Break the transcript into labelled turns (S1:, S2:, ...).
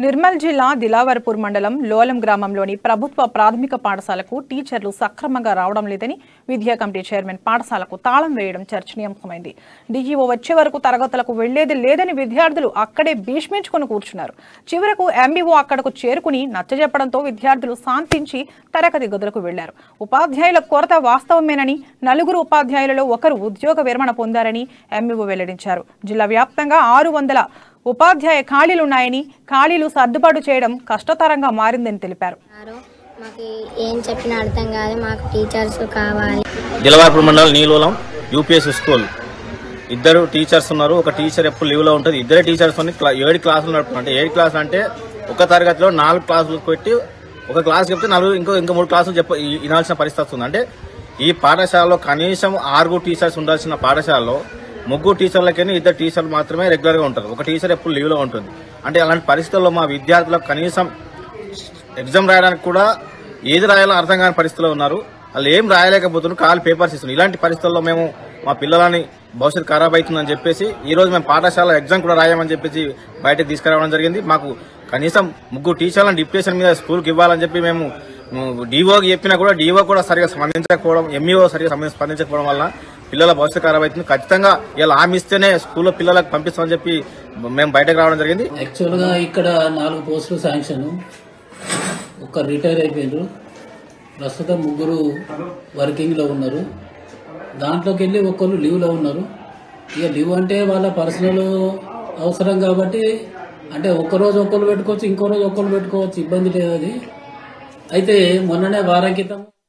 S1: నిర్మల్ జిల్లా దిలావర్పూర్ మండలం లోలం గ్రామంలోని ప్రభుత్వ ప్రాథమిక పాఠశాలకు టీచర్లు సక్రమంగా రావడం లేదని విద్యా కమిటీ చైర్మన్ పాఠశాలకు తాళం వేయడం చర్చనీయాంశమైంది డీజీఓ వచ్చే వరకు తరగతులకు వెళ్లేది లేదని విద్యార్థులు అక్కడే భీష్మించుకుని కూర్చున్నారు చివరకు ఎంబీఓ అక్కడకు చేరుకుని నచ్చజెప్పడంతో విద్యార్థులు శాంతించి తరగతి గదులకు వెళ్లారు ఉపాధ్యాయుల కొరత వాస్తవమేనని నలుగురు ఉపాధ్యాయులలో ఒకరు ఉద్యోగ విరమణ పొందారని ఎంబీఓ వెల్లడించారు జిల్లా వ్యాప్తంగా ఆరు వందల ఉపాధ్యాయ ఖాళీలున్నాయని ఖాళీలు సర్దుబాటు చేయడం కష్టతరంగా మారిందని తెలిపారు
S2: అన్నారు మాకు ఏం చెప్పినా అర్థం కాదు మాకు టీచర్స్ కావాలి
S3: దిలవార్పూర్ మండలం నీలోలం యూపీఎస్ స్కూల్ ఇద్దరు టీచర్స్ ఉన్నారు ఒక టీచర్ ఎప్పుడు లీవ్ లో ఉంటుంది ఇద్దరే టీచర్స్ ఉన్ని క్లా- ఏడు క్లాసులు నడుపుతున్నారు అంటే ఏడు క్లాసులు అంటే ఒక తరగతిలో నాలుగు క్లాసులు పెట్టి ఒక క్లాస్ చెప్తే నలుగురు ఇంకో ఇంకో మూడు క్లాసులు చెప్ప ఈ- వినాల్సిన పరిస్థితి వస్తుంది అంటే ఈ పాఠశాలలో కనీసం ఆరుగురు టీచర్స్ ఉండాల్సిన పాఠశాలలో ముగ్గురు టీచర్లకైనా ఇద్దరు టీచర్లు మాత్రమే రెగ్యులర్ గా ఉంటారు ఒక టీచర్ ఎప్పుడు లీవ్ లో ఉంటుంది అంటే అలాంటి పరిస్థితుల్లో మా విద్యార్థులకు కనీసం ఎగ్జామ్ రాయడానికి కూడా ఏది రాయాలో అర్థం కాని పరిస్థితిలో ఉన్నారు వాళ్ళు ఏం రాయలేకపోతున్నారు కాలు పేపర్స్ ఇస్తున్నారు ఇలాంటి పరిస్థితుల్లో మేము మా పిల్లలని భవిష్యత్తు ఖరాబ్ అవుతుందని చెప్పేసి ఈ రోజు మేము పాఠశాల ఎగ్జామ్ కూడా రాయమని చెప్పేసి బయటకు తీసుకురావడం జరిగింది మాకు కనీసం ముగ్గురు టీచర్లను డిప్యూటేషన్ మీద స్కూల్కి ఇవ్వాలని చెప్పి మేము డీఓకి చెప్పినా కూడా డీఓ కూడా సరిగా స్పందించకపోవడం ఎంఈఓ సరిగా స్పంది- స్పందించకపోవడం వల్ల పిల్లల భవిష్యత్తు ఖరాబ్ అవుతుంది ఖచ్చితంగా ఇలా హామీ ఇస్తేనే స్కూల్లో పిల్లలకు పంపిస్తామని చెప్పి మేము బయటకు రావడం జరిగింది
S4: యాక్చువల్గా ఇక్కడ నాలుగు పోస్టులు శాంక్షన్ ఒక రిటైర్ అయిపోయారు ప్రస్తుతం ముగ్గురు వర్కింగ్లో ఉన్నారు దాంట్లోకి వెళ్ళి ఒక్కరు లీవ్లో ఉన్నారు ఇక లీవ్ అంటే వాళ్ళ పర్సనల్ అవసరం కాబట్టి అంటే ఒక్క రోజు ఒక్కరు పెట్టుకోవచ్చు ఇంకో రోజు ఒక్కరు పెట్టుకోవచ్చు ఇబ్బంది లేదు అది అయితే మొన్ననే వారం క్రితం